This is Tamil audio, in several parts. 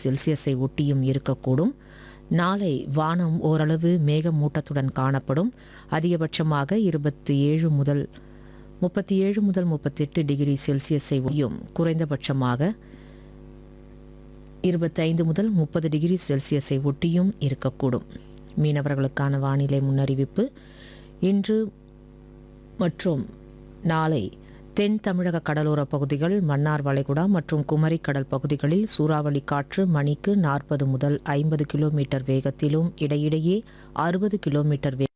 செல்சியஸை ஒட்டியும் இருக்கக்கூடும் நாளை வானம் ஓரளவு மேகமூட்டத்துடன் காணப்படும் அதிகபட்சமாக இருபத்தி ஏழு முதல் முப்பத்தி ஏழு முதல் முப்பத்தெட்டு டிகிரி செல்சியஸை ஒட்டியும் குறைந்தபட்சமாக இருபத்தைந்து முதல் முப்பது டிகிரி செல்சியஸை ஒட்டியும் இருக்கக்கூடும் மீனவர்களுக்கான வானிலை முன்னறிவிப்பு இன்று மற்றும் நாளை தென் தமிழக கடலோர பகுதிகள் மன்னார் வளைகுடா மற்றும் குமரி கடல் பகுதிகளில் சூறாவளி காற்று மணிக்கு நாற்பது முதல் ஐம்பது கிலோமீட்டர் வேகத்திலும் இடையிடையே அறுபது கிலோமீட்டர் வே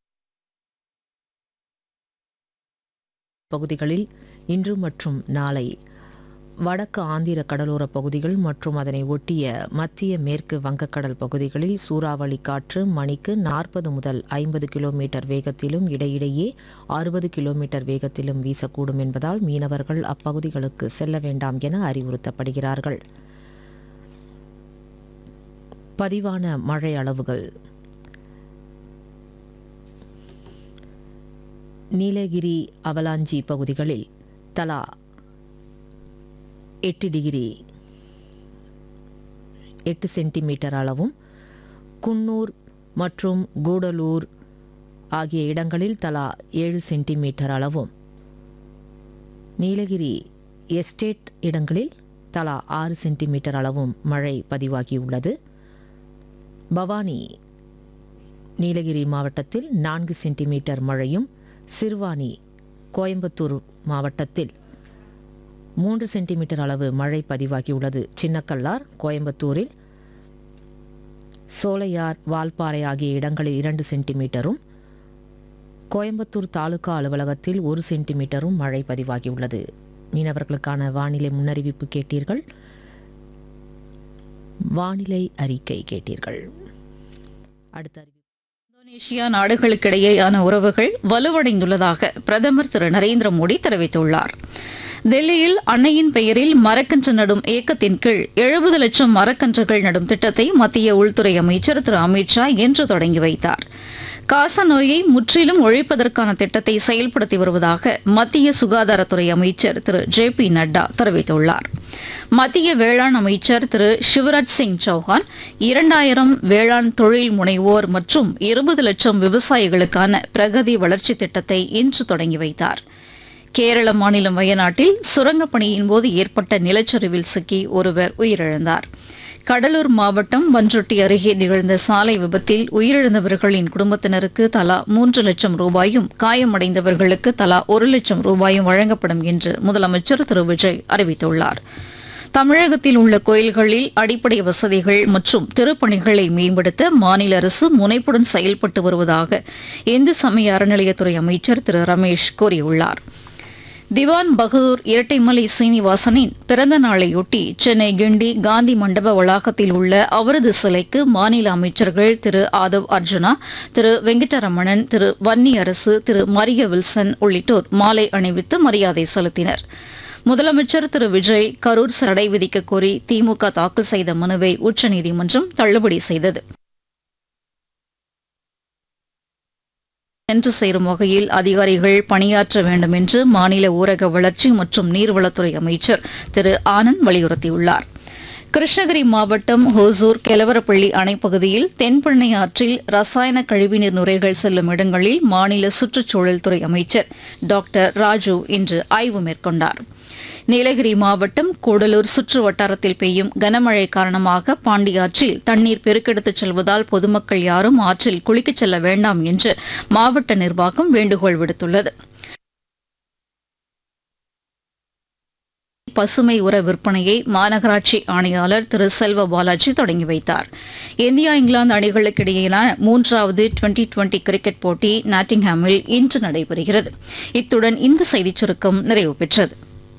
பகுதிகளில் இன்று மற்றும் நாளை வடக்கு ஆந்திர கடலோர பகுதிகள் மற்றும் அதனை ஒட்டிய மத்திய மேற்கு வங்கக்கடல் பகுதிகளில் சூறாவளி காற்று மணிக்கு நாற்பது முதல் ஐம்பது கிலோமீட்டர் வேகத்திலும் இடையிடையே அறுபது கிலோமீட்டர் வேகத்திலும் வீசக்கூடும் என்பதால் மீனவர்கள் அப்பகுதிகளுக்கு செல்ல வேண்டாம் என அறிவுறுத்தப்படுகிறார்கள் பதிவான மழை அளவுகள் நீலகிரி அவலாஞ்சி பகுதிகளில் தலா எட்டு டிகிரி எட்டு சென்டிமீட்டர் அளவும் குன்னூர் மற்றும் கூடலூர் ஆகிய இடங்களில் தலா ஏழு சென்டிமீட்டர் அளவும் நீலகிரி எஸ்டேட் இடங்களில் தலா ஆறு சென்டிமீட்டர் அளவும் மழை பதிவாகியுள்ளது பவானி நீலகிரி மாவட்டத்தில் நான்கு சென்டிமீட்டர் மழையும் சிறுவாணி கோயம்புத்தூர் மாவட்டத்தில் மூன்று சென்டிமீட்டர் அளவு மழை பதிவாகியுள்ளது சின்னக்கல்லார் கோயம்புத்தூரில் சோலையார் வால்பாறை ஆகிய இடங்களில் இரண்டு சென்டிமீட்டரும் கோயம்புத்தூர் தாலுகா அலுவலகத்தில் ஒரு சென்டிமீட்டரும் மழை பதிவாகியுள்ளது மீனவர்களுக்கான வானிலை முன்னறிவிப்பு கேட்டீர்கள் வானிலை அறிக்கை கேட்டீர்கள் அடுத்த அறிவிப்பு இந்தோனேஷியா நாடுகளுக்கிடையேயான உறவுகள் வலுவடைந்துள்ளதாக பிரதமர் திரு நரேந்திர மோடி தெரிவித்துள்ளார் டெல்லியில் அன்னையின் பெயரில் மரக்கன்று நடும் இயக்கத்தின் கீழ் எழுபது லட்சம் மரக்கன்றுகள் நடும் திட்டத்தை மத்திய உள்துறை அமைச்சர் திரு அமித்ஷா இன்று தொடங்கி வைத்தார் காச நோயை முற்றிலும் ஒழிப்பதற்கான திட்டத்தை செயல்படுத்தி வருவதாக மத்திய சுகாதாரத்துறை அமைச்சர் திரு ஜே பி நட்டா தெரிவித்துள்ளார் மத்திய வேளாண் அமைச்சர் திரு சிவராஜ் சிங் சௌஹான் இரண்டாயிரம் வேளாண் தொழில் முனைவோர் மற்றும் இருபது லட்சம் விவசாயிகளுக்கான பிரகதி வளர்ச்சி திட்டத்தை இன்று தொடங்கி வைத்தார் கேரள மாநிலம் வயநாட்டில் சுரங்கப் பணியின் போது ஏற்பட்ட நிலச்சரிவில் சிக்கி ஒருவர் உயிரிழந்தார் கடலூர் மாவட்டம் பன்ருட்டி அருகே நிகழ்ந்த சாலை விபத்தில் உயிரிழந்தவர்களின் குடும்பத்தினருக்கு தலா மூன்று லட்சம் ரூபாயும் காயமடைந்தவர்களுக்கு தலா ஒரு லட்சம் ரூபாயும் வழங்கப்படும் என்று முதலமைச்சர் திரு விஜய் அறிவித்துள்ளார் தமிழகத்தில் உள்ள கோயில்களில் அடிப்படை வசதிகள் மற்றும் திருப்பணிகளை மேம்படுத்த மாநில அரசு முனைப்புடன் செயல்பட்டு வருவதாக இந்து சமய அறநிலையத்துறை அமைச்சர் திரு ரமேஷ் கூறியுள்ளார் திவான் பகதூர் இரட்டைமலை சீனிவாசனின் பிறந்த நாளையொட்டி சென்னை கிண்டி காந்தி மண்டப வளாகத்தில் உள்ள அவரது சிலைக்கு மாநில அமைச்சர்கள் திரு ஆதவ் அர்ஜுனா திரு வெங்கடரமணன் திரு வன்னி அரசு திரு மரிய வில்சன் உள்ளிட்டோர் மாலை அணிவித்து மரியாதை செலுத்தினர் முதலமைச்சர் திரு விஜய் கரூர் தடை விதிக்க கோரி திமுக தாக்கல் செய்த மனுவை உச்சநீதிமன்றம் தள்ளுபடி செய்தது சென்று சேரும் வகையில் அதிகாரிகள் பணியாற்ற வேண்டும் என்று மாநில ஊரக வளர்ச்சி மற்றும் நீர்வளத்துறை அமைச்சர் திரு ஆனந்த் வலியுறுத்தியுள்ளார் கிருஷ்ணகிரி மாவட்டம் ஹோசூர் கெலவரப்பள்ளி அணைப்பகுதியில் தென்பெண்ணை ஆற்றில் ரசாயன கழிவுநீர் நுரைகள் செல்லும் இடங்களில் மாநில சுற்றுச்சூழல் துறை அமைச்சர் டாக்டர் ராஜு இன்று ஆய்வு மேற்கொண்டார் நீலகிரி மாவட்டம் கூடலூர் சுற்று வட்டாரத்தில் பெய்யும் கனமழை காரணமாக பாண்டியாற்றில் தண்ணீர் பெருக்கெடுத்துச் செல்வதால் பொதுமக்கள் யாரும் ஆற்றில் குளிக்கச் செல்ல வேண்டாம் என்று மாவட்ட நிர்வாகம் வேண்டுகோள் விடுத்துள்ளது பசுமை உர விற்பனையை மாநகராட்சி ஆணையாளர் திரு செல்வ பாலாஜி தொடங்கி வைத்தார் இந்தியா இங்கிலாந்து அணிகளுக்கு இடையேயான மூன்றாவது டுவெண்டி டுவெண்டி கிரிக்கெட் போட்டி நாட்டிங்ஹாமில் இன்று நடைபெறுகிறது இத்துடன் இந்த செய்திச் சுருக்கம் நிறைவு பெற்றது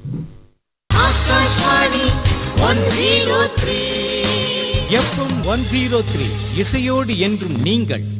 Akashvani one zero three FM one zero three இசையோடு என்றும் நீங்கள்